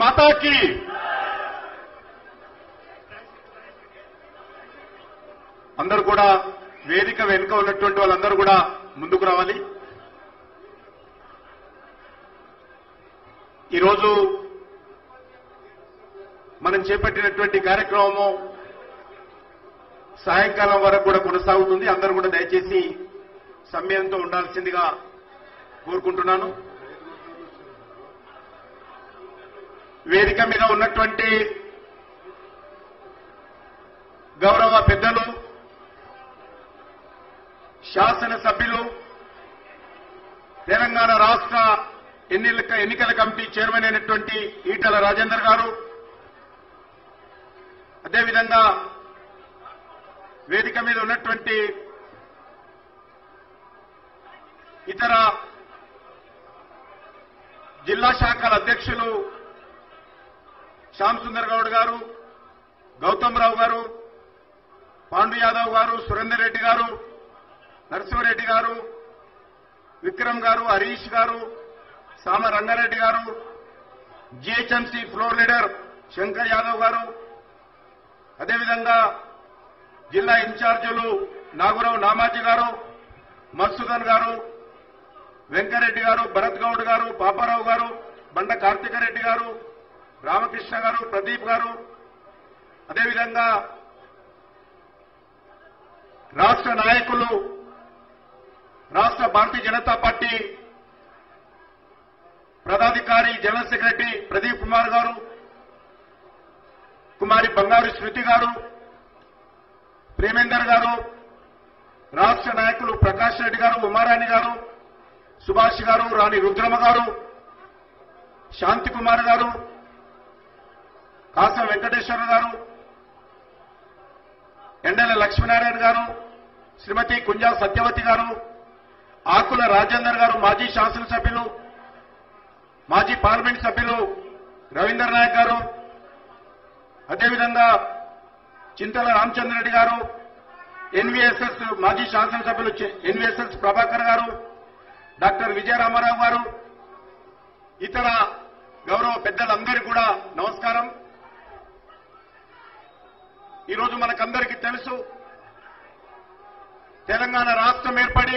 మాతాకి అందరూ కూడా వేదిక వెనుక ఉన్నటువంటి వాళ్ళందరూ కూడా ముందుకు రావాలి ఈరోజు మనం చేపట్టినటువంటి కార్యక్రమము సాయంకాలం వరకు కూడా కొనసాగుతుంది అందరూ కూడా దయచేసి సమయంతో ఉండాల్సిందిగా కోరుకుంటున్నాను వేదిక మీద ఉన్నటువంటి గౌరవ పెద్దలు శాసనసభ్యులు తెలంగాణ రాష్ట్ర ఎన్నికల ఎన్నికల కమిటీ చైర్మన్ అయినటువంటి ఈటల రాజేందర్ గారు అదేవిధంగా వేదిక మీద ఉన్నటువంటి ఇతర జిల్లా శాఖల అధ్యక్షులు శ్యామ్ సుందర్ గౌడ్ గారు గౌతమ్ రావు గారు పాండు యాదవ్ గారు సురేందర్ రెడ్డి గారు నరసింహారెడ్డి గారు విక్రమ్ గారు హరీష్ గారు సామ రంగారెడ్డి గారు GHMC floor leader Shankar Yadav గారు అదేవిధంగా జిల్లా ఇన్ఛార్జీలు నాగురావు నామాజీ గారు మత్సుదన్ గారు వెంకరెడ్డి గారు భరత్ గౌడ్ గారు పాపారావు గారు బండ కార్తికరెడ్డి గారు రామకృష్ణ గారు ప్రదీప్ గారు అదేవిధంగా రాష్ట్ర నాయకులు రాష్ట్ర భారతీయ జనతా పార్టీ ప్రధాధికారి జనరల్ సెక్రటరీ ప్రదీప్ కుమార్ గారు కుమారి బంగారు శృతి గారు ప్రేమేందర్ గారు రాష్ట్ర నాయకులు ప్రకాష్ రెడ్డి గారు ఉమారాణి గారు సుభాష్ గారు రాణి రుద్రమ గారు శాంతి కుమార్ గారు కాసం వెంకటేశ్వర గారు ఎండల లక్ష్మీనారాయణ గారు శ్రీమతి కుంజా సత్యవతి గారు ఆకుల రాజేందర్ గారు మాజీ శాసనసభ్యులు మాజీ పార్లమెంట్ సభ్యులు రవీందర్ నాయక్ గారు అదేవిధంగా చింతల రామచంద్రరెడ్డి గారు ఎన్వీఎస్ఎస్ మాజీ శాసనసభ్యులు చి- ఎన్వీఎస్ఎస్ ప్రభాకర్ గారు డాక్టర్ విజయరామారావు గారు ఇతర గౌరవ పెద్దలందరికీ కూడా నమస్కారం ఈరోజు మనకందరికీ తెలుసు తెలంగాణ రాష్ట్రం ఏర్పడి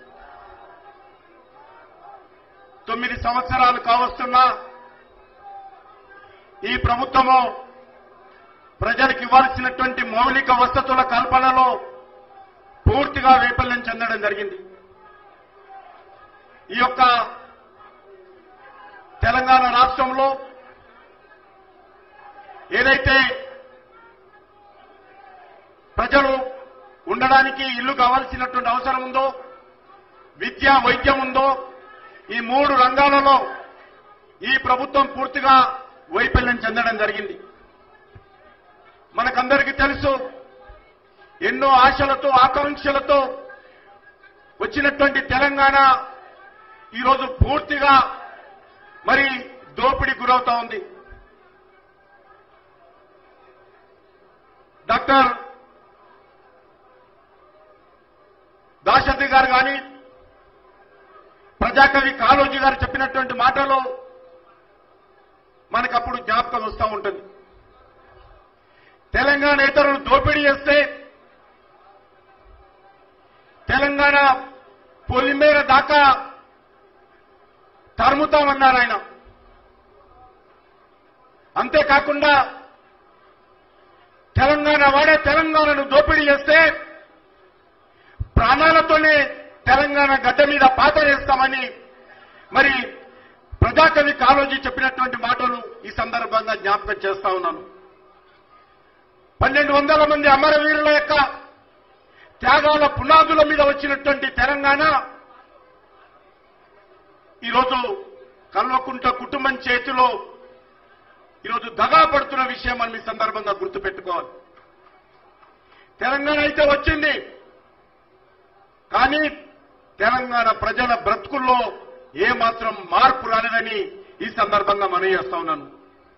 తొమ్మిది సంవత్సరాలు కావస్తున్నా ఈ ప్రభుత్వము ప్రజలకు ఇవ్వాల్సినటువంటి మౌలిక వసతుల కల్పనలో పూర్తిగా వైఫల్యం చెందడం జరిగింది ఈ యొక్క తెలంగాణ రాష్ట్రంలో ఏదైతే ప్రజలు ఉండడానికి ఇల్లు కావాల్సినటువంటి అవసరం ఉందో విద్య వైద్యం ఉందో ఈ మూడు రంగాలలో ఈ ప్రభుత్వం పూర్తిగా వైఫల్యం చెందడం జరిగింది మనకందరికీ తెలుసు ఎన్నో ఆశలతో ఆకాంక్షలతో వచ్చినటువంటి తెలంగాణ ఈరోజు పూర్తిగా మరి దోపిడీ గురవుతా ఉంది డాక్టర్ దాశరథి గారు కానీ ప్రజాకవి కాళోజీ గారు చెప్పినటువంటి మాటలు మనకప్పుడు జ్ఞాపకం వస్తూ ఉంటుంది తెలంగాణ ఇతరులు దోపిడీ చేస్తే తెలంగాణ పొలిమేర దాకా తరుముతామన్నారు ఆయన అంతేకాకుండా తెలంగాణ వాడే తెలంగాణను దోపిడీ చేస్తే ప్రాణాలతోనే తెలంగాణ గడ్డ మీద పాత వేస్తామని మరి ప్రజాకవి కాళోజీ చెప్పినటువంటి మాటలు ఈ సందర్భంగా జ్ఞాపకం చేస్తా ఉన్నాను పన్నెండు వందల మంది అమరవీరుల యొక్క త్యాగాల పునాదుల మీద వచ్చినటువంటి తెలంగాణ ఈరోజు కల్వకుంట కుటుంబం చేతిలో ఈరోజు దగా పడుతున్న విషయం మనం ఈ సందర్భంగా గుర్తుపెట్టుకోవాలి తెలంగాణ అయితే వచ్చింది కానీ తెలంగాణ ప్రజల బ్రతుకుల్లో ఏ మాత్రం మార్పు రాలేదని ఈ సందర్భంగా మనం చేస్తా ఉన్నాను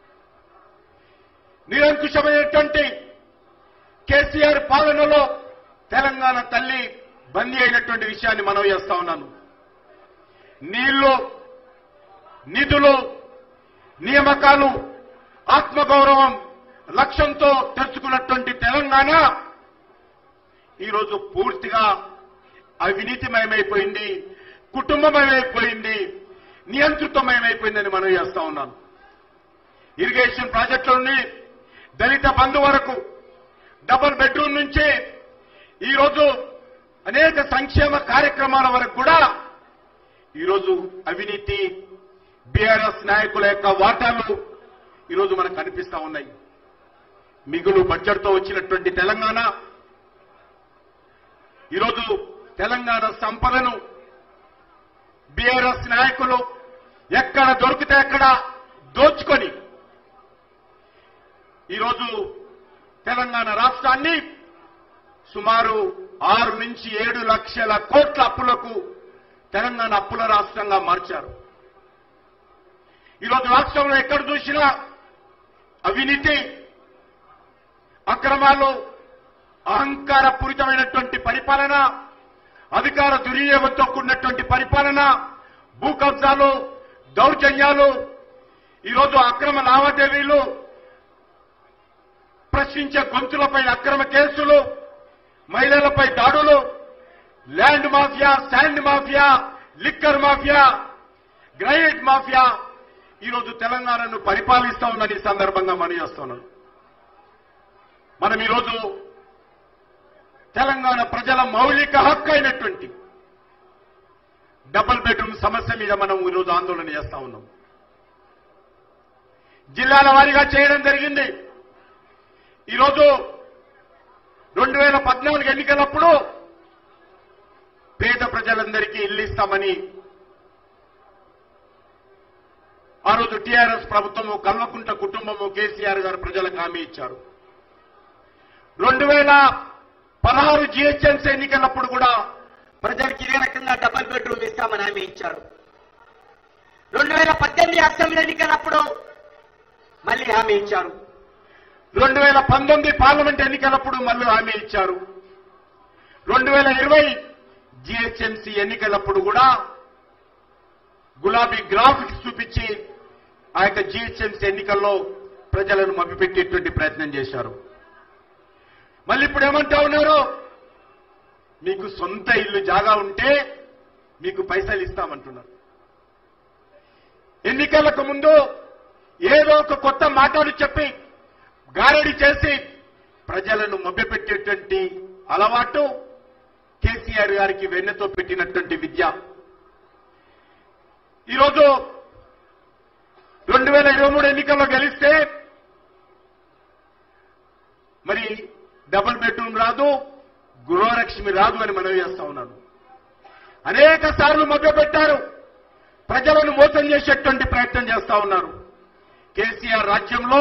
నిరంకుశమైనటువంటి కేసీఆర్ పాలనలో తెలంగాణ తల్లి బందీ అయినటువంటి విషయాన్ని మనం చేస్తా ఉన్నాను నీళ్లు నిధులు నియామకాలు ఆత్మగౌరవం లక్ష్యంతో తెచ్చుకున్నటువంటి తెలంగాణ ఈరోజు పూర్తిగా అవినీతిమయమైపోయింది కుటుంబమయమైపోయింది నియంత్రితమయమైపోయిందని మనం చేస్తా ఉన్నాను ఇరిగేషన్ ప్రాజెక్టుల నుండి దళిత బంధు వరకు డబుల్ బెడ్రూమ్ నుంచి ఈరోజు అనేక సంక్షేమ కార్యక్రమాల వరకు కూడా ఈరోజు అవినీతి బీఆర్ఎస్ నాయకుల యొక్క వాటాలు ఈరోజు మనకు కనిపిస్తా ఉన్నాయి మిగులు బడ్జెట్తో వచ్చినటువంటి తెలంగాణ ఈరోజు తెలంగాణ సంపదను బీఆర్ఎస్ నాయకులు ఎక్కడ దొరికితే అక్కడ దోచుకొని ఈరోజు తెలంగాణ రాష్ట్రాన్ని సుమారు ఆరు నుంచి ఏడు లక్షల కోట్ల అప్పులకు తెలంగాణ అప్పుల రాష్ట్రంగా మార్చారు ఈరోజు రాష్ట్రంలో ఎక్కడ చూసినా అవినీతి అక్రమాలు అహంకారపూరితమైనటువంటి పరిపాలన అధికార దుర్వినియోగంతో కూడినటువంటి పరిపాలన భూ కబ్జాలు దౌర్జన్యాలు ఈరోజు అక్రమ లావాదేవీలు ప్రశ్నించే గొంతులపై అక్రమ కేసులు మహిళలపై దాడులు land mafia sand mafia liquor mafia granite mafia ఈరోజు తెలంగాణను పరిపాలిస్తా ఉందని ఈ సందర్భంగా మనం చేస్తున్నాను మనం ఈరోజు తెలంగాణ ప్రజల మౌలిక హక్కు అయినటువంటి డబుల్ బెడ్రూమ్ సమస్య మీద మనం ఈరోజు ఆందోళన చేస్తా ఉన్నాం జిల్లాల వారీగా చేయడం జరిగింది ఈరోజు రెండు వేల పద్నాలుగు ఎన్నికలప్పుడు పేద ప్రజలందరికీ ఇల్లు ఇస్తామని ఆ రోజు టీఆర్ఎస్ ప్రభుత్వము కల్వకుంట కుటుంబము కేసీఆర్ గారు ప్రజలకు హామీ ఇచ్చారు రెండు వేల పదహారు జిహెచ్ఎంసీ ఎన్నికలప్పుడు కూడా ప్రజలకు ఇదే రకంగా డబుల్ బెడ్రూమ్ ఇస్తామని హామీ ఇచ్చారు రెండు వేల పద్దెనిమిది అసెంబ్లీ ఎన్నికలప్పుడు మళ్ళీ హామీ ఇచ్చారు రెండు వేల పంతొమ్మిది పార్లమెంట్ ఎన్నికలప్పుడు మళ్ళీ హామీ ఇచ్చారు రెండు వేల ఇరవై జిహెచ్ఎంసీ ఎన్నికలప్పుడు కూడా గులాబీ గ్రాఫిక్స్ చూపించి ఆ యొక్క జిహెచ్ఎంసీ ఎన్నికల్లో ప్రజలను మభ్యపెట్టేటువంటి ప్రయత్నం చేశారు మళ్ళీ ఇప్పుడు ఏమంటా ఉన్నారు మీకు సొంత ఇల్లు జాగా ఉంటే మీకు పైసలు ఇస్తామంటున్నారు ఎన్నికలకు ముందు ఏదో ఒక కొత్త మాటలు చెప్పి గారడి చేసి ప్రజలను మభ్యపెట్టేటువంటి అలవాటు కేసీఆర్ గారికి వెన్నెతో పెట్టినటువంటి విద్య ఈరోజు రెండు వేల ఇరవై మూడు ఎన్నికల్లో గెలిస్తే మరి డబుల్ బెడ్రూమ్ రాదు గృహలక్ష్మి రాదు అని మనవి చేస్తా ఉన్నాను అనేక సార్లు మభ్యపెట్టారు ప్రజలను మోసం చేసేటువంటి ప్రయత్నం చేస్తా ఉన్నారు కేసీఆర్ రాజ్యంలో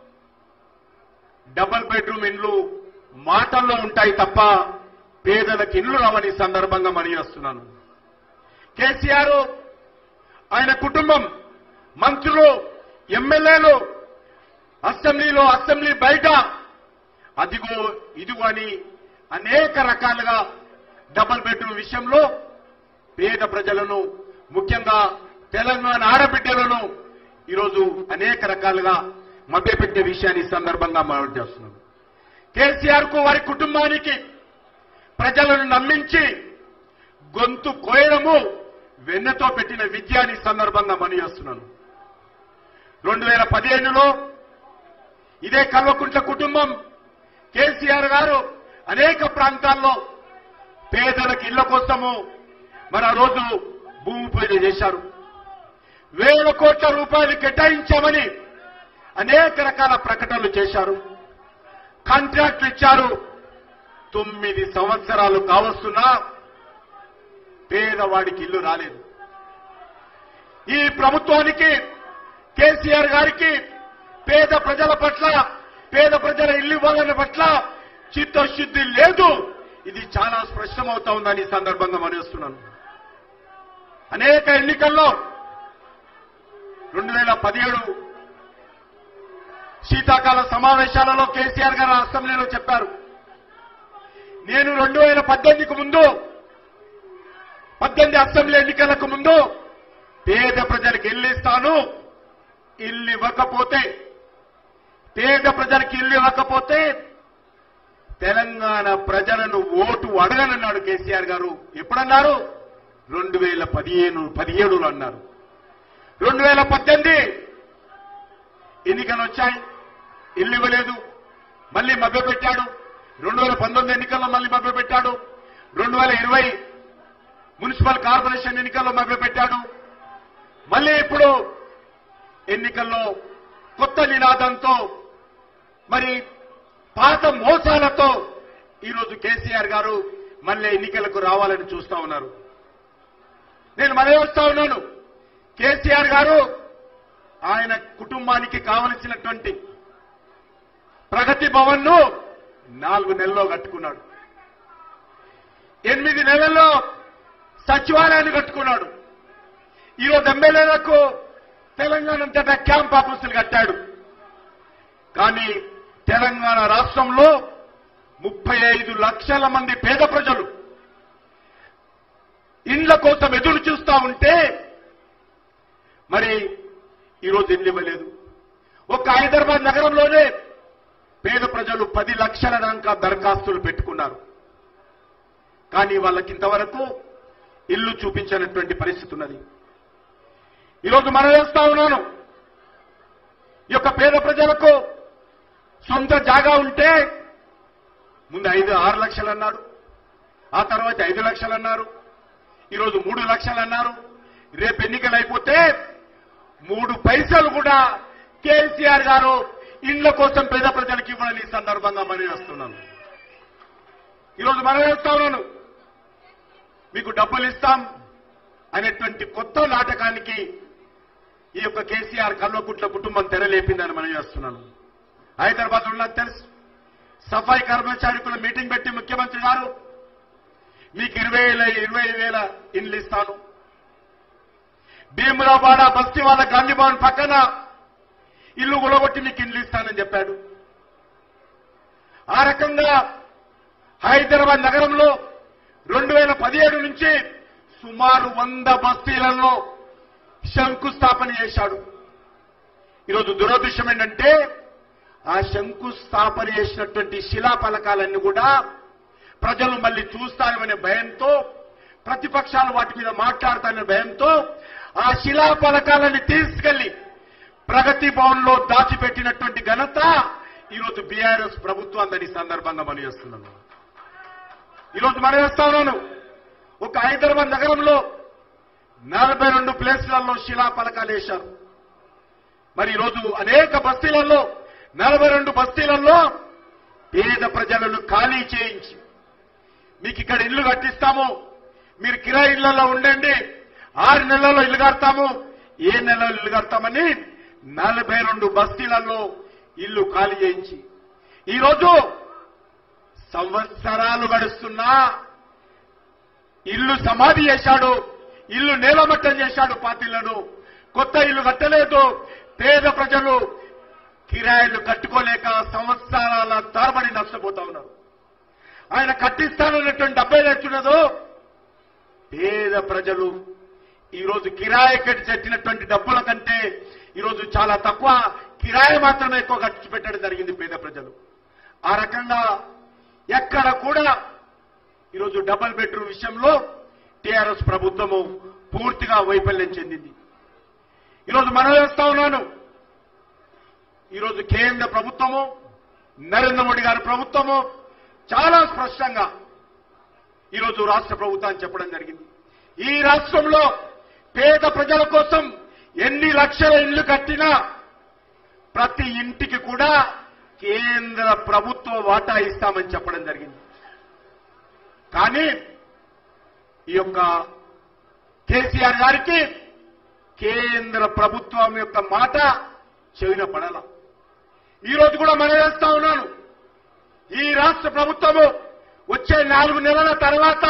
డబుల్ బెడ్రూమ్ ఇండ్లు మాటల్లో ఉంటాయి తప్ప పేదలకు ఇండ్లు రావని ఈ సందర్భంగా మనవి చేస్తున్నాను కేసీఆర్ ఆయన కుటుంబం మంత్రులు ఎమ్మెల్యేలు అసెంబ్లీలో అసెంబ్లీ బయట అదిగో ఇదిగో అని అనేక రకాలుగా డబుల్ బెడ్రూమ్ విషయంలో పేద ప్రజలను ముఖ్యంగా తెలంగాణ ఆడబిడ్డలను ఈరోజు అనేక రకాలుగా మభ్యపెట్టే విషయాన్ని ఈ సందర్భంగా మనం చేస్తున్నాం కేసీఆర్ కు వారి కుటుంబానికి ప్రజలను నమ్మించి గొంతు కోయడము వెన్నతో పెట్టిన విద్యాన్ని సందర్భంగా మనం చేస్తున్నాను రెండు వేల పదిహేనులో ఇదే కల్వకుంట్ల కుటుంబం కేసీఆర్ గారు అనేక ప్రాంతాల్లో పేదలకు ఇళ్ల కోసము మన రోజు భూమి పూజ చేశారు వేల కోట్ల రూపాయలు కేటాయించామని అనేక రకాల ప్రకటనలు చేశారు కాంట్రాక్ట్లు ఇచ్చారు తొమ్మిది సంవత్సరాలు కావస్తున్నా పేదవాడికి ఇల్లు రాలేదు ఈ ప్రభుత్వానికి కేసీఆర్ గారికి పేద ప్రజల పట్ల పేద ప్రజల ఇల్లు ఇవ్వాలనే పట్ల చిత్తశుద్ధి లేదు ఇది చాలా స్పష్టమవుతా ఉందని ఈ సందర్భంగా మనవిస్తున్నాను అనేక ఎన్నికల్లో రెండు వేల పదిహేడు శీతాకాల సమావేశాలలో కేసీఆర్ గారు అసెంబ్లీలో చెప్పారు నేను రెండు వేల పద్దెనిమిదికి ముందు పద్దెనిమిది అసెంబ్లీ ఎన్నికలకు ముందు పేద ప్రజలకు ఇల్లు ఇస్తాను ఇల్లు ఇవ్వకపోతే పేద ప్రజలకు ఇల్లు ఇవ్వకపోతే తెలంగాణ ప్రజలను ఓటు అడగనన్నాడు కేసీఆర్ గారు ఎప్పుడన్నారు రెండు వేల పదిహేను పదిహేడులో అన్నారు రెండు వేల పద్దెనిమిది ఎన్నికలు వచ్చాయి ఇల్లు ఇవ్వలేదు మళ్ళీ మభ్యపెట్టాడు రెండు వేల పంతొమ్మిది ఎన్నికల్లో మళ్ళీ మభ్యపెట్టాడు రెండు వేల ఇరవై మున్సిపల్ కార్పొరేషన్ ఎన్నికల్లో మభ్యపెట్టాడు మళ్ళీ ఇప్పుడు ఎన్నికల్లో కొత్త నినాదంతో మరి పాత మోసాలతో ఈరోజు కేసీఆర్ గారు మళ్ళీ ఎన్నికలకు రావాలని చూస్తా ఉన్నారు నేను మళ్ళీ వస్తా ఉన్నాను కేసీఆర్ గారు ఆయన కుటుంబానికి కావలసినటువంటి ప్రగతి భవన్ ను నాలుగు నెలల్లో కట్టుకున్నాడు ఎనిమిది నెలల్లో సచివాలయాన్ని కట్టుకున్నాడు ఈరోజు ఎమ్మెల్యేలకు తెలంగాణ అంతటా క్యాంప్ ఆఫీసులు కట్టాడు కానీ తెలంగాణ రాష్ట్రంలో ముప్పై ఐదు లక్షల మంది పేద ప్రజలు ఇండ్ల కోసం ఎదురు చూస్తా ఉంటే మరి ఈరోజు ఇల్లు ఇవ్వలేదు ఒక హైదరాబాద్ నగరంలోనే పేద ప్రజలు పది లక్షల దాకా దరఖాస్తులు పెట్టుకున్నారు కానీ వాళ్ళకి ఇంతవరకు ఇల్లు చూపించినటువంటి పరిస్థితి ఉన్నది ఈరోజు మనం వేస్తా ఉన్నాను ఈ యొక్క పేద ప్రజలకు సొంత జాగా ఉంటే ముందు ఐదు ఆరు లక్షలు అన్నాడు ఆ తర్వాత ఐదు లక్షలు అన్నారు ఈరోజు మూడు లక్షలు అన్నారు రేపు ఎన్నికలు అయిపోతే మూడు పైసలు కూడా కేసీఆర్ గారు ఇండ్ల కోసం పేద ప్రజలకు ఇవ్వాలని ఈ సందర్భంగా మనవి చేస్తున్నాను ఈరోజు మనవి చేస్తా ఉన్నాను మీకు డబ్బులు ఇస్తాం అనేటువంటి కొత్త నాటకానికి ఈ యొక్క కేసీఆర్ కల్వకుట్ల కుటుంబం తెరలేపిందని మనం చేస్తున్నాను హైదరాబాద్ ఉన్నది తెలుసు సఫాయి కర్మచారికుల మీటింగ్ పెట్టి ముఖ్యమంత్రి గారు మీకు ఇరవై వేల ఇరవై వేల ఇండ్లు ఇస్తాను భీమురాబాడ బస్తీ వాళ్ళ గాంధీ భవన్ పక్కన ఇల్లు గులగొట్టి మీకు ఇండ్లు ఇస్తానని చెప్పాడు ఆ రకంగా హైదరాబాద్ నగరంలో రెండు వేల పదిహేడు నుంచి సుమారు వంద బస్తీలలో శంకుస్థాపన చేశాడు ఈరోజు దురదృష్టం ఏంటంటే ఆ శంకుస్థాపన చేసినటువంటి శిలా ఫలకాలన్నీ కూడా ప్రజలు మళ్ళీ చూస్తారనే భయంతో ప్రతిపక్షాలు వాటి మీద మాట్లాడతారనే భయంతో ఆ శిలా ఫలకాలని తీసుకెళ్లి ప్రగతి భవన్ లో దాచిపెట్టినటువంటి ఘనత ఈరోజు బీఆర్ఎస్ ప్రభుత్వాన్ని ఈ సందర్భంగా మనం చేస్తున్నాను ఈరోజు మనం చేస్తా ఉన్నాను ఒక హైదరాబాద్ నగరంలో నలభై రెండు ప్లేస్లలో శిలా ఫలకాలు వేశారు మరి ఈరోజు అనేక బస్తీలలో నలభై రెండు బస్తీలలో పేద ప్రజలను ఖాళీ చేయించి మీకు ఇక్కడ ఇల్లు కట్టిస్తాము మీరు కిరాయి ఇళ్లలో ఉండండి ఆరు నెలల్లో ఇల్లు కడతాము ఏ నెలలో ఇల్లు కడతామని నలభై రెండు బస్తీలలో ఇల్లు ఖాళీ చేయించి ఈరోజు సంవత్సరాలు గడుస్తున్నా ఇల్లు సమాధి చేశాడు ఇల్లు నేలమట్టం చేశాడు పార్టీలను కొత్త ఇల్లు కట్టలేదు పేద ప్రజలు కిరాయిలు కట్టుకోలేక సంవత్సరాల తరబడి నష్టపోతా ఉన్నారు ఆయన కట్టిస్తానన్నటువంటి డబ్బే తెచ్చున్నదో పేద ప్రజలు ఈరోజు కిరాయి కట్టి చెట్టినటువంటి డబ్బుల కంటే ఈరోజు చాలా తక్కువ కిరాయి మాత్రమే ఎక్కువ ఖర్చు పెట్టడం జరిగింది పేద ప్రజలు ఆ రకంగా ఎక్కడ కూడా ఈరోజు డబుల్ బెడ్రూమ్ విషయంలో టీఆర్ఎస్ ప్రభుత్వము పూర్తిగా వైఫల్యం చెందింది ఈరోజు మనం వేస్తా ఉన్నాను ఈరోజు కేంద్ర ప్రభుత్వము నరేంద్ర మోడీ గారి ప్రభుత్వము చాలా స్పష్టంగా ఈరోజు రాష్ట్ర ప్రభుత్వాన్ని చెప్పడం జరిగింది ఈ రాష్ట్రంలో పేద ప్రజల కోసం ఎన్ని లక్షల ఇళ్లు కట్టినా ప్రతి ఇంటికి కూడా కేంద్ర ప్రభుత్వ వాటా ఇస్తామని చెప్పడం జరిగింది కానీ ఈ యొక్క కేసీఆర్ గారికి కేంద్ర ప్రభుత్వం యొక్క మాట చెవిన పడాల ఈ రోజు కూడా మనం వేస్తా ఉన్నాను ఈ రాష్ట్ర ప్రభుత్వము వచ్చే నాలుగు నెలల తర్వాత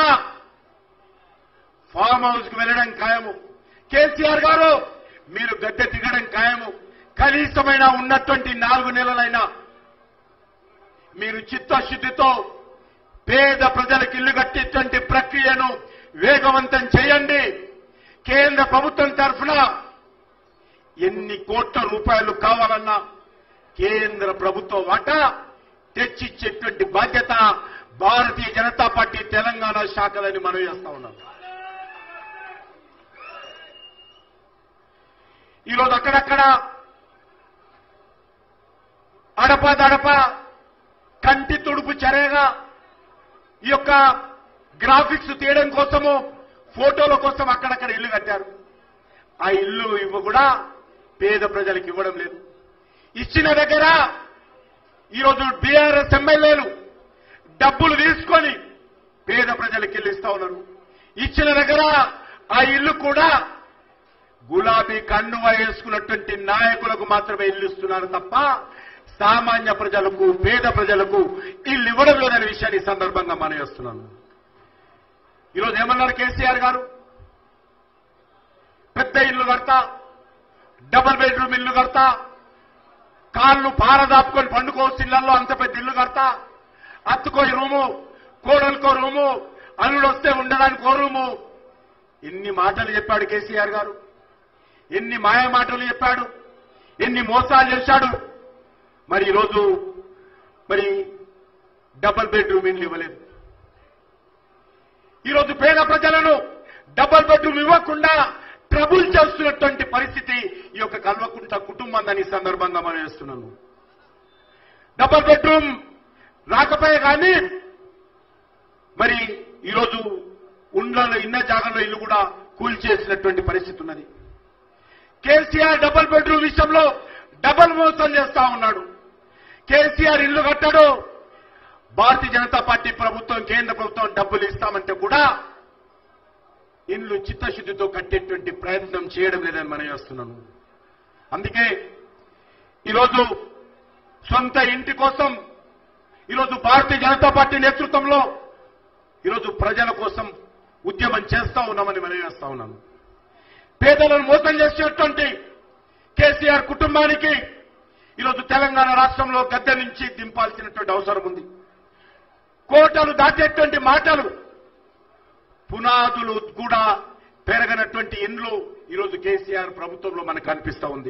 ఫామ్ హౌస్ కు వెళ్ళడం ఖాయము కేసీఆర్ గారు మీరు గద్దె దిగడం ఖాయము కనీసమైన ఉన్నటువంటి నాలుగు నెలలైనా మీరు చిత్తశుద్ధితో పేద ప్రజలకు ఇల్లు కట్టేటువంటి ప్రక్రియను వేగవంతం చేయండి కేంద్ర ప్రభుత్వం తరఫున ఎన్ని కోట్ల రూపాయలు కావాలన్నా కేంద్ర కేంద్ర ప్రభుత్వ వాటా తెచ్చిచ్చేటువంటి బాధ్యత భారతీయ జనతా పార్టీ తెలంగాణ శాఖలని మనం చేస్తా ఉన్నాం ఈరోజు అక్కడక్కడ అడప దడప కంటి తుడుపు చర్యగా ఈ యొక్క గ్రాఫిక్స్ తీయడం కోసము ఫోటోల కోసం అక్కడక్కడ ఇల్లు కట్టారు ఆ ఇల్లు ఇవ్వ కూడా పేద ప్రజలకు ఇవ్వడం లేదు ఇచ్చిన దగ్గర ఈరోజు బీఆర్ఎస్ ఎమ్మెల్యేలు డబ్బులు తీసుకొని పేద ప్రజలకు ఇల్లు ఇస్తా ఉన్నారు ఇచ్చిన దగ్గర ఆ ఇల్లు కూడా గులాబీ కన్నువ వేసుకున్నటువంటి నాయకులకు మాత్రమే ఇల్లు ఇస్తున్నారు తప్ప సామాన్య ప్రజలకు పేద ప్రజలకు ఇల్లు ఇవ్వడం లేదనే విషయాన్ని ఈ సందర్భంగా మనం చేస్తున్నాను ఈరోజు ఏమన్నారు కేసీఆర్ గారు పెద్ద ఇల్లు కడతా డబుల్ బెడ్రూమ్ ఇల్లు కడతా కాళ్ళు పారదాపుకొని పండుకోవచ్చు ఇళ్లలో అంత పెద్ద ఇల్లు కడతా అత్తుకో రూము కోడలకో రూము అల్లుడు వస్తే ఉండడానికి ఓ రూము ఎన్ని మాటలు చెప్పాడు కేసీఆర్ గారు ఎన్ని మాయ మాటలు చెప్పాడు ఎన్ని మోసాలు చేశాడు మరి ఈరోజు మరి డబుల్ బెడ్రూమ్ ఇల్లు ఇవ్వలేదు ఈరోజు పేద ప్రజలను డబుల్ బెడ్రూమ్ ఇవ్వకుండా ట్రబుల్ చేస్తున్నటువంటి పరిస్థితి ఈ యొక్క కల్వకుంట కుటుంబాన్ని ఈ సందర్భంగా మనం చేస్తున్నాను డబుల్ బెడ్రూమ్ రాకపోయే కానీ మరి ఈరోజు ఉండ్లలో ఇన్న జాగాలో ఇల్లు కూడా కూల్చేసినటువంటి పరిస్థితి ఉన్నది కేసీఆర్ డబుల్ బెడ్రూమ్ విషయంలో డబుల్ మోసం చేస్తా ఉన్నాడు కేసీఆర్ ఇల్లు కట్టాడు భారతీయ జనతా పార్టీ ప్రభుత్వం కేంద్ర ప్రభుత్వం డబ్బులు ఇస్తామంటే కూడా ఇల్లు చిత్తశుద్ధితో కట్టేటువంటి ప్రయత్నం చేయడం లేదని మనం చేస్తున్నాను అందుకే ఈరోజు సొంత ఇంటి కోసం ఈరోజు భారతీయ జనతా పార్టీ నేతృత్వంలో ఈరోజు ప్రజల కోసం ఉద్యమం చేస్తా ఉన్నామని మనం చేస్తా ఉన్నాను పేదలను మోసం చేసేటువంటి కేసీఆర్ కుటుంబానికి ఈరోజు తెలంగాణ రాష్ట్రంలో గద్దె నుంచి దింపాల్సినటువంటి అవసరం ఉంది కోటలు దాటేటువంటి మాటలు పునాదులు కూడా పెరగనటువంటి ఇండ్లు ఈరోజు కేసీఆర్ ప్రభుత్వంలో మనకు కనిపిస్తా ఉంది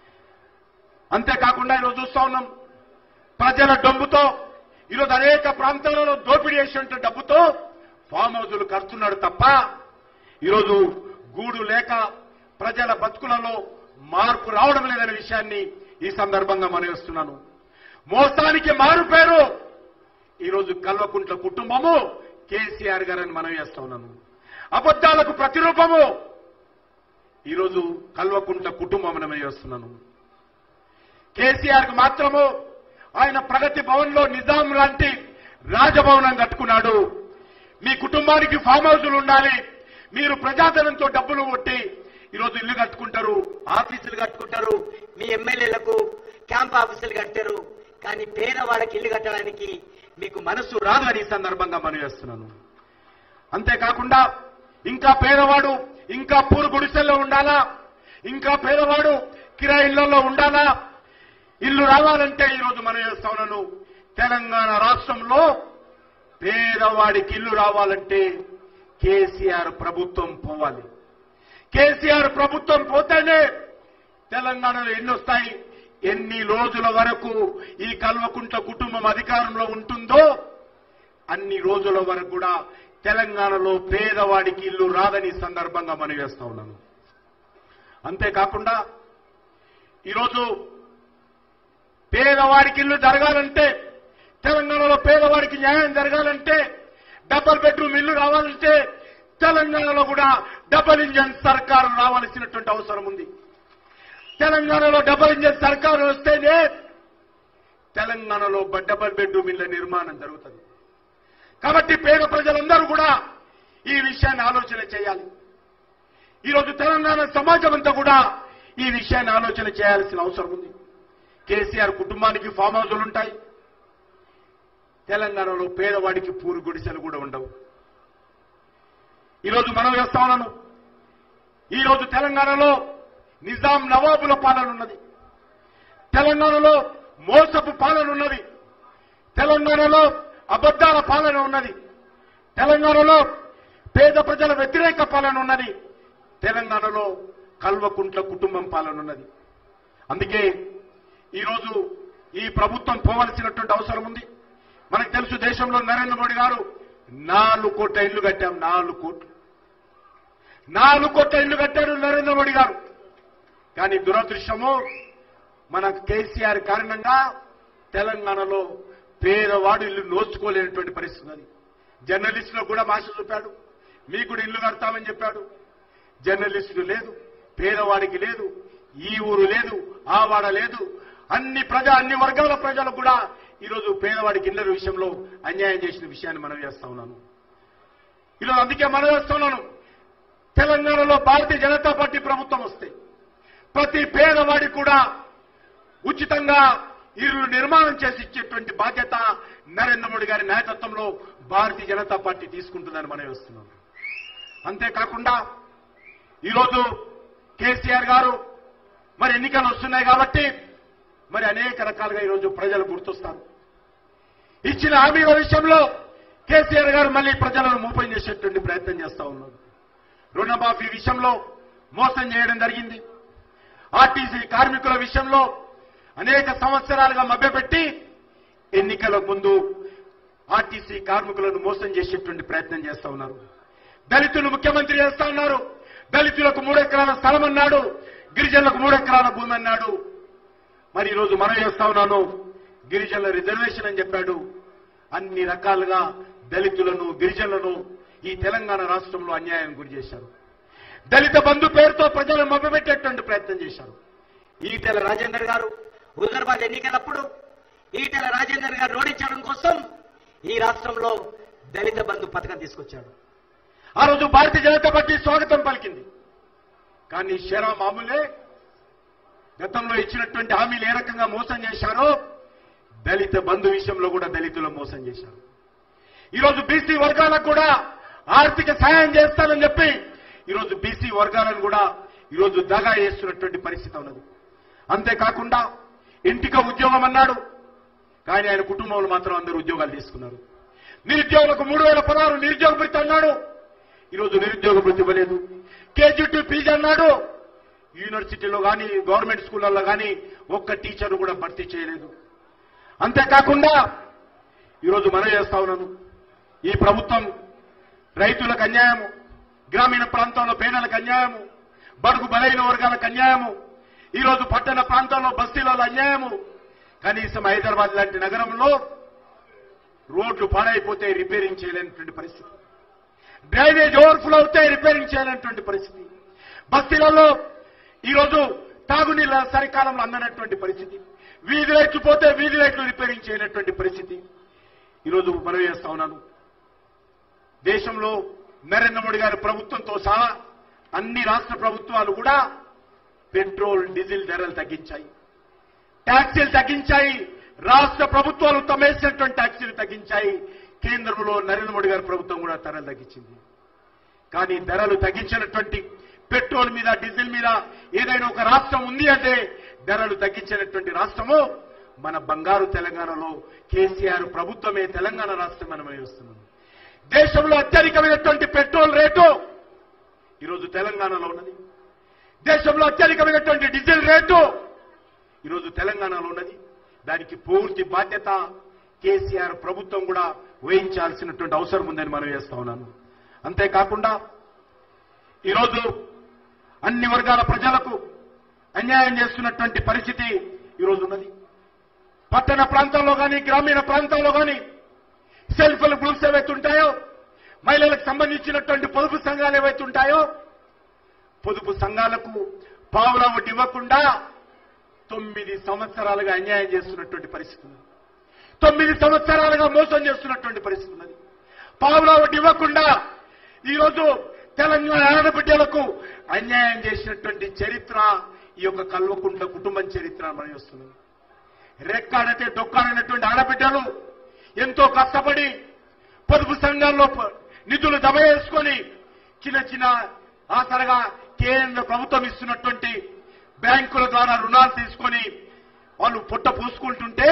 అంతేకాకుండా ఈరోజు చూస్తా ఉన్నాం ప్రజల డబ్బుతో ఈరోజు అనేక ప్రాంతాలలో దోపిడీ చేసినటువంటి డబ్బుతో ఫామ్ హౌజులు కడుతున్నాడు తప్ప ఈరోజు గూడు లేక ప్రజల బతుకులలో మార్పు రావడం లేదనే విషయాన్ని ఈ సందర్భంగా మనవిస్తున్నాను మోసానికి మారు పేరు ఈరోజు కల్వకుంట్ల కుటుంబము కేసీఆర్ గారని మనం చేస్తా ఉన్నాను అబద్దాలకు ప్రతిరూపము ఈరోజు కల్వకుంట్ల కుటుంబం అని మనం చేస్తున్నాను కేసీఆర్ కు మాత్రము ఆయన ప్రగతి భవన్ లో నిజాం లాంటి రాజభవనం కట్టుకున్నాడు మీ కుటుంబానికి ఫామ్ హౌసులు ఉండాలి మీరు ప్రజాధనంతో డబ్బులు కొట్టి ఈరోజు ఇల్లు కట్టుకుంటారు ఆఫీసులు కట్టుకుంటారు మీ ఎమ్మెల్యేలకు క్యాంప్ ఆఫీసులు కట్టారు కానీ పేదవాళ్ళకి ఇల్లు కట్టడానికి మీకు మనసు రాదు రాదని ఈ సందర్భంగా మనం చేస్తున్నాను అంతేకాకుండా ఇంకా పేదవాడు ఇంకా పూరు గుడిసెల్లో ఉండాలా ఇంకా పేదవాడు కిరాయి ఇళ్లలో ఉండాలా ఇల్లు రావాలంటే ఈరోజు మనం చేస్తా ఉన్నాను తెలంగాణ రాష్ట్రంలో పేదవాడికి ఇల్లు రావాలంటే కేసీఆర్ ప్రభుత్వం పోవాలి కేసీఆర్ ప్రభుత్వం పోతేనే తెలంగాణలో ఎన్ని వస్తాయి ఎన్ని రోజుల వరకు ఈ కల్వకుంట్ల కుటుంబం అధికారంలో ఉంటుందో అన్ని రోజుల వరకు కూడా తెలంగాణలో పేదవాడికి ఇల్లు రాదని ఈ సందర్భంగా మనం చేస్తా ఉన్నాను అంతేకాకుండా ఈరోజు పేదవాడికి ఇల్లు జరగాలంటే తెలంగాణలో పేదవాడికి న్యాయం జరగాలంటే డబుల్ బెడ్రూమ్ ఇల్లు రావాలంటే తెలంగాణలో కూడా డబుల్ ఇంజన్ సర్కారు రావాల్సినటువంటి అవసరం ఉంది తెలంగాణలో డబుల్ ఇంజన్ సర్కారు వస్తేనే తెలంగాణలో బ- డబుల్ బెడ్రూమ్ ఇళ్ల నిర్మాణం జరుగుతుంది కాబట్టి పేద ప్రజలందరూ కూడా ఈ విషయాన్ని ఆలోచన చేయాలి ఈరోజు తెలంగాణ సమాజం అంతా కూడా ఈ విషయాన్ని ఆలోచన చేయాల్సిన అవసరం ఉంది కేసీఆర్ కుటుంబానికి ఫామ్ హౌజులు ఉంటాయి తెలంగాణలో పేదవాడికి పూరు గుడిసెలు కూడా ఉండవు ఈరోజు మనం చేస్తా ఉన్నాను ఈరోజు తెలంగాణలో నిజాం నవాబుల పాలన ఉన్నది తెలంగాణలో మోసపు పాలన ఉన్నది తెలంగాణలో అబద్దాల పాలన ఉన్నది తెలంగాణలో పేద ప్రజల వ్యతిరేక పాలన ఉన్నది తెలంగాణలో కల్వకుంట్ల కుటుంబం పాలన ఉన్నది అందుకే ఈరోజు ఈ ప్రభుత్వం పోవలసినటువంటి అవసరం ఉంది మనకు తెలుసు దేశంలో నరేంద్ర మోడీ గారు నాలుగు కోట్ల ఇల్లు కట్టాం నాలుగు కోట్లు నాలుగు కోట్ల ఇల్లు కట్టారు నరేంద్ర మోడీ గారు కానీ దురదృష్టము మన కేసీఆర్ కారణంగా తెలంగాణలో పేదవాడు ఇల్లు నోచుకోలేనటువంటి పరిస్థితి ఉంది జర్నలిస్టులకు కూడా మాష చూపాడు మీకు కూడా ఇల్లు కడతామని చెప్పాడు జర్నలిస్టులు లేదు పేదవాడికి లేదు ఈ ఊరు లేదు ఆ వాడ లేదు అన్ని ప్రజా అన్ని వర్గాల ప్రజలకు కూడా ఈరోజు పేదవాడికి ఇళ్ల విషయంలో అన్యాయం చేసిన విషయాన్ని మనం చేస్తా ఉన్నాను ఈరోజు అందుకే మనం చేస్తున్నాను తెలంగాణలో భారతీయ జనతా పార్టీ ప్రభుత్వం వస్తే ప్రతి పేదవాడి కూడా ఉచితంగా ఇల్లు నిర్మాణం చేసి ఇచ్చేటువంటి బాధ్యత నరేంద్ర మోడీ గారి నాయకత్వంలో భారతీయ జనతా పార్టీ తీసుకుంటుందని మనం వేస్తున్నాం అంతేకాకుండా ఈరోజు కేసీఆర్ గారు మరి ఎన్నికలు వస్తున్నాయి కాబట్టి మరి అనేక రకాలుగా ఈరోజు ప్రజలు గుర్తొస్తారు ఇచ్చిన హామీల విషయంలో కేసీఆర్ గారు మళ్ళీ ప్రజలను మోపం చేసేటువంటి ప్రయత్నం చేస్తా ఉన్నారు రుణమాఫీ విషయంలో మోసం చేయడం జరిగింది ఆర్టీసీ కార్మికుల విషయంలో అనేక సంవత్సరాలుగా మభ్యపెట్టి ఎన్నికల ముందు ఆర్టీసీ కార్మికులను మోసం చేసేటువంటి ప్రయత్నం చేస్తా ఉన్నారు దళితులు ముఖ్యమంత్రి చేస్తా ఉన్నారు దళితులకు మూడెకరాల స్థలం అన్నాడు గిరిజనులకు మూడెకరాల భూమి అన్నాడు మరి ఈరోజు మనం చేస్తా ఉన్నాను గిరిజనుల రిజర్వేషన్ అని చెప్పాడు అన్ని రకాలుగా దళితులను గిరిజనులను ఈ తెలంగాణ రాష్ట్రంలో అన్యాయం గురి చేశారు దళిత బంధు పేరుతో ప్రజలను మభ్యపెట్టేటువంటి ప్రయత్నం చేశారు ఈటెల రాజేందర్ గారు హుజరాబాద్ ఎన్నికలప్పుడు ఈటెల రాజేందర్ గారు ఓడించడం కోసం ఈ రాష్ట్రంలో దళిత బంధు పథకం తీసుకొచ్చాడు ఆ రోజు భారతీయ జనతా పార్టీ స్వాగతం పలికింది కానీ షేరా మామూలే గతంలో ఇచ్చినటువంటి హామీలు ఏ రకంగా మోసం చేశారో దళిత బంధు విషయంలో కూడా దళితులు మోసం చేశారు ఈరోజు బీసీ వర్గాలకు కూడా ఆర్థిక సహాయం చేస్తానని చెప్పి ఈరోజు బీసీ వర్గాలను కూడా ఈరోజు దగా చేస్తున్నటువంటి పరిస్థితి ఉన్నది అంతేకాకుండా ఇంటిక ఉద్యోగం అన్నాడు కానీ ఆయన కుటుంబంలో మాత్రం అందరూ ఉద్యోగాలు తీసుకున్నారు నిరుద్యోగులకు మూడు వేల పదహారు నిరుద్యోగ భృతి అన్నాడు ఈరోజు నిరుద్యోగ భృతి ఇవ్వలేదు కేజీ టు పీజీ అన్నాడు యూనివర్సిటీలో కానీ గవర్నమెంట్ స్కూళ్ళల్లో కానీ ఒక్క టీచర్ కూడా భర్తీ చేయలేదు అంతేకాకుండా ఈరోజు మనం చేస్తా ఉన్నాను ఈ ప్రభుత్వం రైతులకు అన్యాయము గ్రామీణ ప్రాంతంలో పేదలకు అన్యాయము బడుగు బలైన వర్గాలకు అన్యాయము ఈరోజు పట్టణ ప్రాంతాల్లో బస్తీలలో అన్యాయము కనీసం హైదరాబాద్ లాంటి నగరంలో రోడ్లు పాడైపోతే రిపేరింగ్ చేయలేనటువంటి పరిస్థితి డ్రైనేజ్ ఓవర్ఫ్లో అవుతే రిపేరింగ్ చేయలేనటువంటి పరిస్థితి బస్తీలలో ఈరోజు తాగునీళ్ళ సరికాలంలో అందనటువంటి పరిస్థితి వీధి లైట్లు పోతే వీధి లైట్లు రిపేరింగ్ చేయనటువంటి పరిస్థితి ఈరోజు మనం చేస్తా ఉన్నాను దేశంలో నరేంద్ర మోడీ గారి ప్రభుత్వంతో సహా అన్ని రాష్ట్ర ప్రభుత్వాలు కూడా పెట్రోల్ డీజిల్ ధరలు తగ్గించాయి ట్యాక్సీలు తగ్గించాయి రాష్ట్ర ప్రభుత్వాలు తమేసినటువంటి ట్యాక్సీలు తగ్గించాయి కేంద్రంలో నరేంద్ర మోడీ గారి ప్రభుత్వం కూడా ధరలు తగ్గించింది కానీ ధరలు తగ్గించినటువంటి పెట్రోల్ మీద డీజిల్ మీద ఏదైనా ఒక రాష్ట్రం ఉంది అంటే ధరలు తగ్గించినటువంటి రాష్ట్రము మన బంగారు తెలంగాణలో కేసీఆర్ ప్రభుత్వమే తెలంగాణ రాష్ట్రం మనం వస్తున్నాం దేశంలో అత్యధికమైనటువంటి పెట్రోల్ రేటు ఈరోజు తెలంగాణలో ఉన్నది దేశంలో అత్యధికమైనటువంటి డీజిల్ రేటు ఈరోజు తెలంగాణలో ఉన్నది దానికి పూర్తి బాధ్యత కేసీఆర్ ప్రభుత్వం కూడా వహించాల్సినటువంటి అవసరం ఉందని మనం వేస్తా ఉన్నాను అంతేకాకుండా ఈరోజు అన్ని వర్గాల ప్రజలకు అన్యాయం చేస్తున్నటువంటి పరిస్థితి ఈరోజు ఉన్నది పట్టణ ప్రాంతాల్లో కానీ గ్రామీణ ప్రాంతాల్లో కానీ సెల్ఫ్ హెల్ప్ గ్రూప్స్ ఏవైతే ఉంటాయో మహిళలకు సంబంధించినటువంటి పొదుపు సంఘాలు ఏవైతే ఉంటాయో పొదుపు సంఘాలకు పావుల వడ్డీ ఇవ్వకుండా తొమ్మిది సంవత్సరాలుగా అన్యాయం చేస్తున్నటువంటి పరిస్థితి ఉంది తొమ్మిది సంవత్సరాలుగా మోసం చేస్తున్నటువంటి పరిస్థితి ఉన్నది పావుల వడ్డీ ఇవ్వకుండా ఈరోజు తెలంగాణ ఆడబిడ్డలకు అన్యాయం చేసినటువంటి చరిత్ర ఈ యొక్క కల్వకుంట్ల కుటుంబం చరిత్ర మనం వస్తున్నాం రెక్కాడితే డొక్కాడైనటువంటి ఆడబిడ్డలు ఎంతో కష్టపడి పొదుపు సంఘాల్లో ప- నిధులు జమ చేసుకొని చిన్న చిన్న ఆసరగా కేంద్ర ప్రభుత్వం ఇస్తున్నటువంటి బ్యాంకుల ద్వారా రుణాలు తీసుకొని వాళ్ళు పుట్ట పూసుకుంటుంటే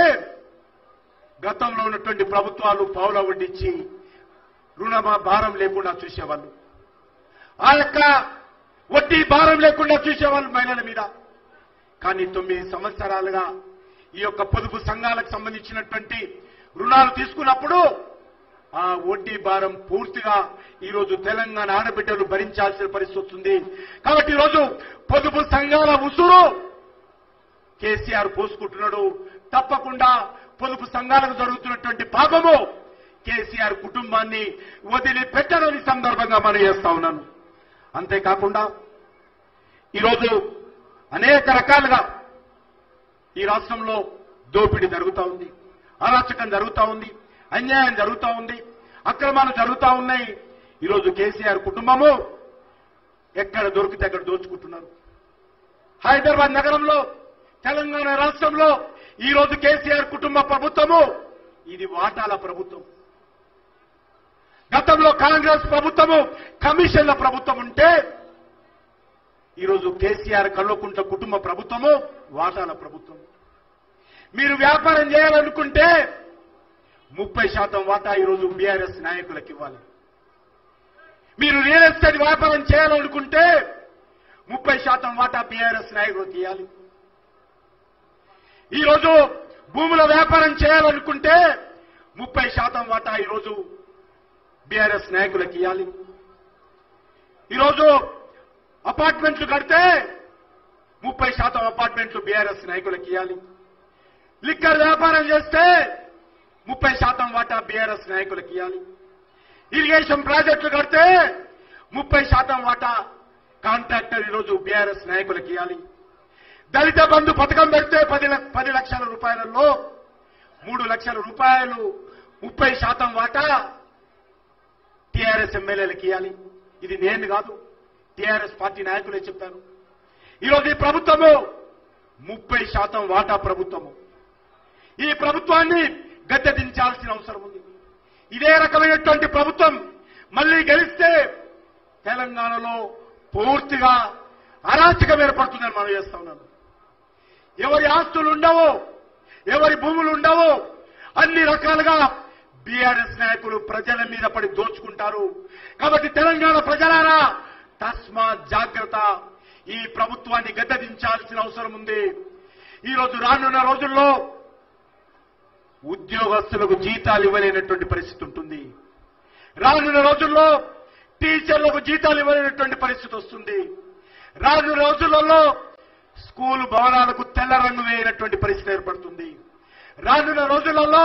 గతంలో ఉన్నటువంటి ప్రభుత్వాలు పావుల వడ్డిచ్చి రుణ భారం లేకుండా చూసేవాళ్ళు ఆ యొక్క వడ్డీ భారం లేకుండా చూసేవాళ్ళు మహిళల మీద కానీ తొమ్మిది సంవత్సరాలుగా ఈ యొక్క పొదుపు సంఘాలకు సంబంధించినటువంటి రుణాలు తీసుకున్నప్పుడు ఆ వడ్డీ భారం పూర్తిగా ఈ రోజు తెలంగాణ ఆడబిడ్డలు భరించాల్సిన పరిస్థితి వస్తుంది కాబట్టి ఈరోజు పొదుపు సంఘాల ఉసురు కేసీఆర్ పోసుకుంటున్నాడు తప్పకుండా పొదుపు సంఘాలకు జరుగుతున్నటువంటి పాపము కేసీఆర్ కుటుంబాన్ని వదిలిపెట్టడని సందర్భంగా మనం చేస్తా ఉన్నాను అంతేకాకుండా ఈరోజు అనేక రకాలుగా ఈ రాష్ట్రంలో దోపిడీ జరుగుతూ ఉంది అరాచకం జరుగుతూ ఉంది అన్యాయం జరుగుతూ ఉంది అక్రమాలు జరుగుతూ ఉన్నాయి ఈరోజు కేసీఆర్ కుటుంబము ఎక్కడ దొరికితే అక్కడ దోచుకుంటున్నారు హైదరాబాద్ నగరంలో తెలంగాణ రాష్ట్రంలో ఈ రోజు కేసీఆర్ కుటుంబ ప్రభుత్వము ఇది వాటాల ప్రభుత్వం గతంలో కాంగ్రెస్ ప్రభుత్వము కమిషన్ల ప్రభుత్వం ఉంటే ఈరోజు కేసీఆర్ కల్వకుంట్ల కుటుంబ ప్రభుత్వము వాటాల ప్రభుత్వం మీరు వ్యాపారం చేయాలనుకుంటే ముప్పై శాతం వాటా ఈరోజు బీఆర్ఎస్ నాయకులకు ఇవ్వాలి మీరు రియల్ ఎస్టేట్ వ్యాపారం చేయాలనుకుంటే ముప్పై శాతం వాటా బీఆర్ఎస్ నాయకులకు ఇవ్వాలి ఈరోజు భూముల వ్యాపారం చేయాలనుకుంటే ముప్పై శాతం వాటా ఈరోజు బీఆర్ఎస్ నాయకులకు ఇవ్వాలి ఈరోజు అపార్ట్మెంట్లు కడితే ముప్పై శాతం అపార్ట్మెంట్లు బీఆర్ఎస్ నాయకులకు ఇవ్వాలి లిక్కర్ వ్యాపారం చేస్తే ముప్పై శాతం వాటా బీఆర్ఎస్ నాయకులకు ఇవ్వాలి ఇరిగేషన్ ప్రాజెక్టులు కడితే ముప్పై శాతం వాటా కాంట్రాక్టర్ ఈరోజు బీఆర్ఎస్ నాయకులకు ఇవ్వాలి దళిత బంధు పథకం పెడితే పది లక్ష- పది లక్షల రూపాయలలో మూడు లక్షల రూపాయలు ముప్పై శాతం వాటా టీఆర్ఎస్ ఎమ్మెల్యేలకు ఇవ్వాలి ఇది నేను కాదు టీఆర్ఎస్ పార్టీ నాయకులే చెప్పారు ఈరోజు ఈ ప్రభుత్వము ముప్పై శాతం వాటా ప్రభుత్వము ఈ ప్రభుత్వాన్ని గద్దె దించాల్సిన అవసరం ఉంది ఇదే రకమైనటువంటి ప్రభుత్వం మళ్ళీ గెలిస్తే తెలంగాణలో పూర్తిగా అరాచకం ఏర్పడుతుందని మనం చేస్తా ఉన్నాను ఎవరి ఆస్తులు ఉండవు ఎవరి భూములు ఉండవు అన్ని రకాలుగా బీఆర్ఎస్ నాయకులు ప్రజల మీద పడి దోచుకుంటారు కాబట్టి తెలంగాణ ప్రజలారా తస్మా జాగ్రత్త ఈ ప్రభుత్వాన్ని గద్దెదించాల్సిన అవసరం ఉంది ఈ రోజు రానున్న రోజుల్లో ఉద్యోగస్తులకు జీతాలు ఇవ్వలేనటువంటి పరిస్థితి ఉంటుంది రానున్న రోజుల్లో టీచర్లకు జీతాలు ఇవ్వలేనటువంటి పరిస్థితి వస్తుంది రానున్న రోజులలో స్కూల్ భవనాలకు తెల్ల రంగు వేయనటువంటి పరిస్థితి ఏర్పడుతుంది రానున్న రోజులలో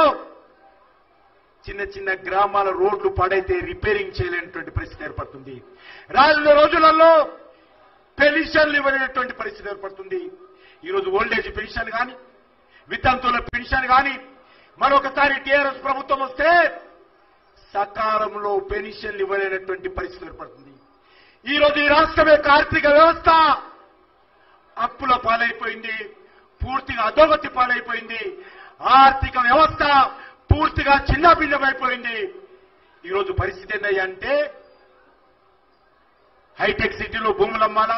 చిన్న చిన్న గ్రామాల రోడ్లు పాడైతే రిపేరింగ్ చేయలేనటువంటి పరిస్థితి ఏర్పడుతుంది రానున్న రోజులలో పెన్షన్లు ఇవ్వలేనటువంటి పరిస్థితి ఏర్పడుతుంది ఈరోజు ఓల్డేజ్ పెన్షన్ కానీ వితంతువుల పెన్షన్ కానీ మరొకసారి టీఆర్ఎస్ ప్రభుత్వం వస్తే సకాలంలో పెన్షన్లు ఇవ్వలేనటువంటి పరిస్థితి ఏర్పడుతుంది ఈ రోజు ఈ రాష్ట్రం యొక్క ఆర్థిక వ్యవస్థ అప్పుల పాలైపోయింది పూర్తిగా అధోగతి పాలైపోయింది ఆర్థిక వ్యవస్థ పూర్తిగా చిన్నభిన్నమైపోయింది ఈరోజు పరిస్థితి ఏంటయ్యా అంటే హైటెక్ సిటీలో భూములు అమ్మాలా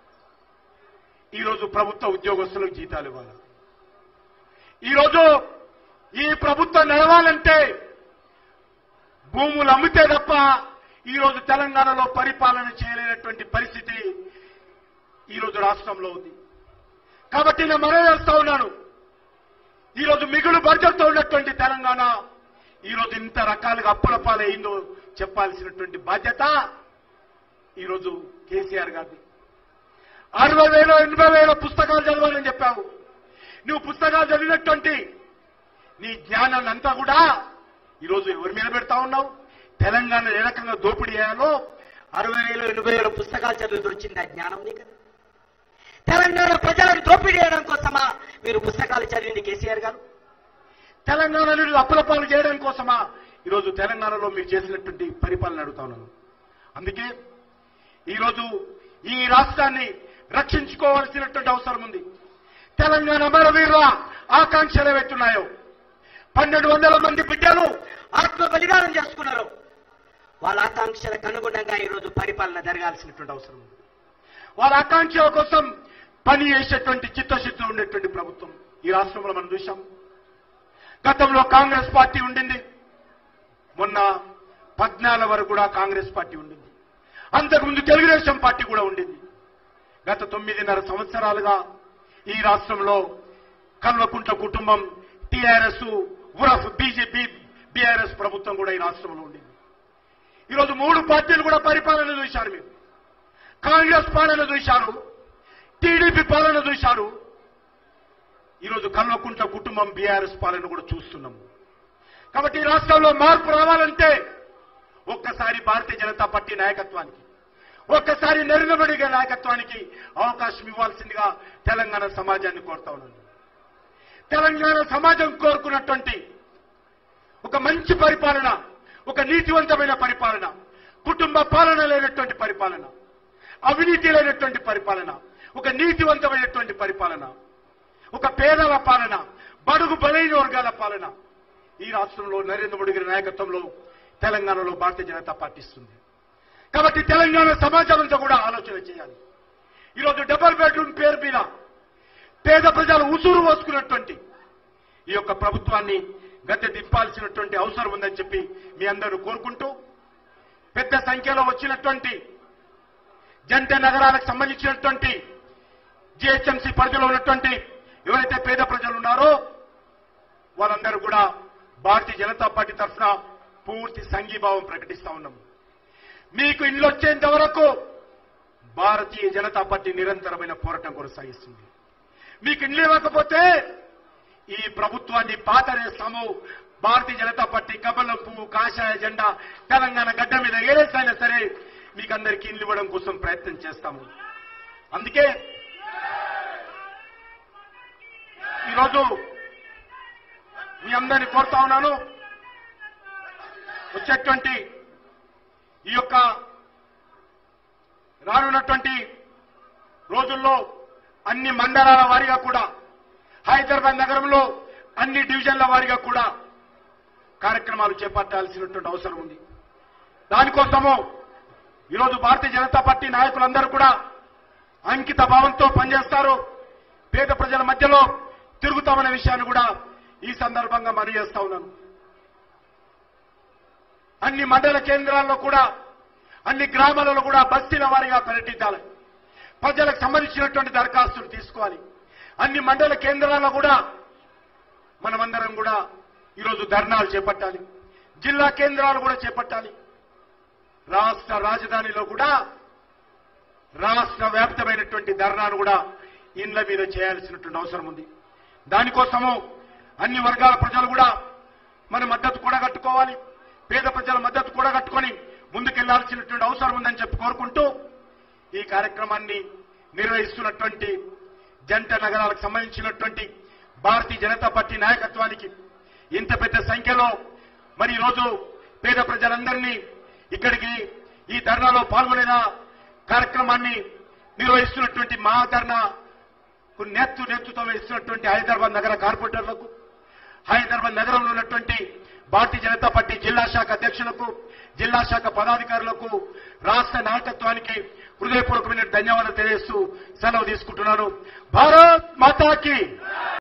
ఈరోజు ప్రభుత్వ ఉద్యోగస్తులకు జీతాలు ఇవ్వాలా ఈరోజు ఈ ప్రభుత్వం నడవాలంటే భూములు అమ్మితే తప్ప ఈరోజు తెలంగాణలో పరిపాలన చేయలేనటువంటి పరిస్థితి ఈరోజు రాష్ట్రంలో ఉంది కాబట్టి నేను మనవి చేస్తా ఉన్నాను ఈరోజు మిగులు బడ్జెట్తో ఉన్నటువంటి తెలంగాణ ఈరోజు ఇంత రకాలుగా అప్పుల పాలైందో చెప్పాల్సినటువంటి బాధ్యత ఈరోజు కేసీఆర్ గారిది అరవై వేల ఎనభై వేల పుస్తకాలు చదవాలని చెప్పావు నువ్వు పుస్తకాలు చదివినటువంటి నీ జ్ఞానాన్ని అంతా కూడా ఈరోజు ఎవరి మీద పెడతా ఉన్నావు తెలంగాణ ఏ రకంగా దోపిడీ చేయాలో అరవై వేలు ఎనభై వేల పుస్తకాలు చదువుతూ వచ్చింది ఆ జ్ఞానం నీకు తెలంగాణ ప్రజలను దోపిడీ చేయడం కోసమా మీరు పుస్తకాలు చదివింది కేసీఆర్ గారు తెలంగాణ నీళ్ళు అప్పుల పాలు చేయడం కోసమా ఈరోజు తెలంగాణలో మీరు చేసినటువంటి పరిపాలన అడుగుతా ఉన్నాను అందుకే ఈరోజు ఈ రాష్ట్రాన్ని రక్షించుకోవాల్సినటువంటి అవసరం ఉంది తెలంగాణ అమరవీరుల ఆకాంక్షలు ఏవైతున్నాయో పన్నెండు వందల మంది బిడ్డలు ఆత్మ బలిదానం చేసుకున్నారు వాళ్ళ ఆకాంక్షలకు అనుగుణంగా ఈరోజు పరిపాలన జరగాల్సినటువంటి అవసరం ఉంది వాళ్ళ ఆకాంక్షల కోసం పని చేసేటువంటి చిత్తశుద్ధి ఉండేటువంటి ప్రభుత్వం ఈ రాష్ట్రంలో మనం చూశాం గతంలో కాంగ్రెస్ పార్టీ ఉండింది మొన్న పద్నాలుగు వరకు కూడా కాంగ్రెస్ పార్టీ ఉండింది అంతకుముందు తెలుగుదేశం పార్టీ కూడా ఉండింది గత తొమ్మిదిన్నర సంవత్సరాలుగా ఈ రాష్ట్రంలో కల్వకుంట్ల కుటుంబం టీఆర్ఎస్ ఉరఫ్ బీజేపీ బీఆర్ఎస్ ప్రభుత్వం కూడా ఈ రాష్ట్రంలో ఉండింది ఈరోజు మూడు పార్టీలు కూడా పరిపాలన చూశారు మీరు కాంగ్రెస్ పాలన చూశారు టీడీపీ పాలన చూశారు ఈరోజు కల్వకుంట్ల కుటుంబం బీఆర్ఎస్ పాలన కూడా చూస్తున్నాము కాబట్టి ఈ రాష్ట్రంలో మార్పు రావాలంటే ఒక్కసారి భారతీయ జనతా పార్టీ నాయకత్వానికి ఒక్కసారి నరేంద్ర నాయకత్వానికి అవకాశం ఇవ్వాల్సిందిగా తెలంగాణ సమాజాన్ని కోరుతా ఉన్నాను తెలంగాణ సమాజం కోరుకున్నటువంటి ఒక మంచి పరిపాలన ఒక నీతివంతమైన పరిపాలన కుటుంబ పాలన లేనటువంటి పరిపాలన అవినీతి లేనటువంటి పరిపాలన ఒక నీతివంతమైనటువంటి పరిపాలన ఒక పేదల పాలన బడుగు బలైన వర్గాల పాలన ఈ రాష్ట్రంలో నరేంద్ర మోడీ గారి నాయకత్వంలో తెలంగాణలో భారతీయ జనతా పార్టీ ఇస్తుంది కాబట్టి తెలంగాణ సమాజం అంతా కూడా ఆలోచన చేయాలి ఈరోజు డబుల్ బెడ్రూమ్ పేరు మీద పేద ప్రజలు ఉసురు పోసుకున్నటువంటి ఈ యొక్క ప్రభుత్వాన్ని గద్దె దింపాల్సినటువంటి అవసరం ఉందని చెప్పి మీ అందరూ కోరుకుంటూ పెద్ద సంఖ్యలో వచ్చినటువంటి జంట నగరాలకు సంబంధించినటువంటి జిహెచ్ఎంసీ పరిధిలో ఉన్నటువంటి ఎవరైతే పేద ప్రజలు ఉన్నారో వారందరూ కూడా భారతీయ జనతా పార్టీ తరఫున పూర్తి సంఘీభావం ప్రకటిస్తా ఉన్నాము మీకు ఇల్లు వచ్చేంత వరకు భారతీయ జనతా పార్టీ నిరంతరమైన పోరాటం కొనసాగిస్తుంది మీకు ఇల్లు ఇవ్వకపోతే ఈ ప్రభుత్వాన్ని పాతరేస్తాము భారతీయ జనతా పార్టీ కమలం పువ్వు కాషాయ జెండా తెలంగాణ గడ్డ మీద ఏరేసైనా సరే మీకు అందరికీ ఇల్లు ఇవ్వడం కోసం ప్రయత్నం చేస్తాము అందుకే ఈరోజు మీ అందరిని కోరుతా ఉన్నాను వచ్చేటువంటి ఈ యొక్క రానున్నటువంటి రోజుల్లో అన్ని మండలాల వారీగా కూడా హైదరాబాద్ నగరంలో అన్ని డివిజన్ల వారీగా కూడా కార్యక్రమాలు చేపట్టాల్సినటువంటి అవసరం ఉంది దానికోసము ఈరోజు భారతీయ జనతా పార్టీ నాయకులందరూ కూడా అంకిత భావంతో పనిచేస్తారు పేద ప్రజల మధ్యలో తిరుగుతామనే విషయాన్ని కూడా ఈ సందర్భంగా మనవి చేస్తా ఉన్నాను అన్ని మండల కేంద్రాల్లో కూడా అన్ని గ్రామాలలో కూడా బస్తీల వారీగా పర్యటించాలి ప్రజలకు సంబంధించినటువంటి దరఖాస్తులు తీసుకోవాలి అన్ని మండల కేంద్రాల్లో కూడా మనమందరం కూడా ఈరోజు ధర్నాలు చేపట్టాలి జిల్లా కేంద్రాలు కూడా చేపట్టాలి రాష్ట్ర రాజధానిలో కూడా రాష్ట్ర వ్యాప్తమైనటువంటి ధర్నాను కూడా ఇండ్ల మీద చేయాల్సినటువంటి అవసరం ఉంది దానికోసము అన్ని వర్గాల ప్రజలు కూడా మన మద్దతు కూడా కట్టుకోవాలి పేద ప్రజల మద్దతు కూడా కట్టుకొని ముందుకెళ్లాల్సినటువంటి అవసరం ఉందని చెప్పి కోరుకుంటూ ఈ కార్యక్రమాన్ని నిర్వహిస్తున్నటువంటి జంట నగరాలకు సంబంధించినటువంటి భారతీయ జనతా పార్టీ నాయకత్వానికి ఇంత పెద్ద సంఖ్యలో మరి ఈరోజు పేద ప్రజలందరినీ ఇక్కడికి ఈ ధర్నాలో పాల్గొనేన కార్యక్రమాన్ని నిర్వహిస్తున్నటువంటి మహాధర్నా నేతృ నేతృత్వం ఇస్తున్నటువంటి హైదరాబాద్ నగర కార్పొరేటర్లకు హైదరాబాద్ నగరంలో ఉన్నటువంటి భారతీయ జనతా పార్టీ జిల్లా శాఖ అధ్యక్షులకు జిల్లా శాఖ పదాధికారులకు రాష్ట్ర నాయకత్వానికి హృదయపూర్వకమైన ధన్యవాదాలు తెలియజేస్తూ సెలవు తీసుకుంటున్నాను భారత్ మాతాకి